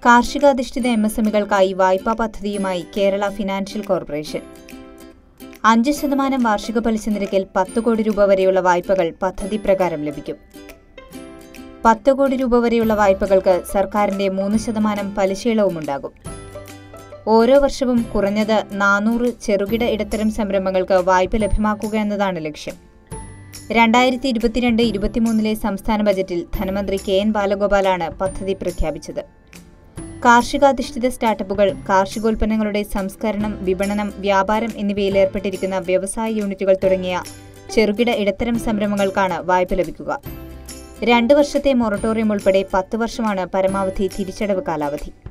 കാർഷികാധിഷ്ഠിത M S എമ്മികൾക്കായി വായ്പാ പദ്ധതിയുമായി Kerala financial corporation അഞ്ച് ശതമാനം വാർഷിക പലിശ നിരക്കിൽ പത്ത് കോടി രൂപ വരെയുള്ള വായ്പകൾ പദ്ധതി പ്രകാരം ലഭിക്കും പത്ത് കോടി രൂപ വരെയുള്ള വായ്പകൾക്ക് സർക്കാരിന്റെ മൂന്ന് ശതമാനം പലിശയിളവുമുണ്ടാകും ഓരോ വർഷവും കുറഞ്ഞത് നാനൂറ് ചെറുകിട ഇടത്തരം സംരംഭങ്ങൾക്ക് വായ്പ ലഭ്യമാക്കുക എന്നതാണ് ലക്ഷ്യം രണ്ടായിരത്തി ഇരുപത്തിരണ്ട് ഇരുപത്തിമൂന്നിലെ സംസ്ഥാന ബജറ്റിൽ ധനമന്ത്രി കെ എൻ ബാലഗോപാലാണ് പദ്ധതി പ്രഖ്യാപിച്ചത് കാർഷികാധിഷ്ഠിത സ്റ്റാർട്ടപ്പുകൾ കാർഷികോൽപ്പന്നങ്ങളുടെ സംസ്കരണം വിപണനം വ്യാപാരം എന്നിവയിൽ ഏർപ്പെട്ടിരിക്കുന്ന വ്യവസായ യൂണിറ്റുകൾ തുടങ്ങിയ ചെറുകിട ഇടത്തരം സംരംഭങ്ങൾക്കാണ് വായ്പ ലഭിക്കുക രണ്ട് വർഷത്തെ മൊറട്ടോറിയം ഉൾപ്പെടെ പത്ത് വർഷമാണ് പരമാവധി തിരിച്ചടവ് കാലാവധി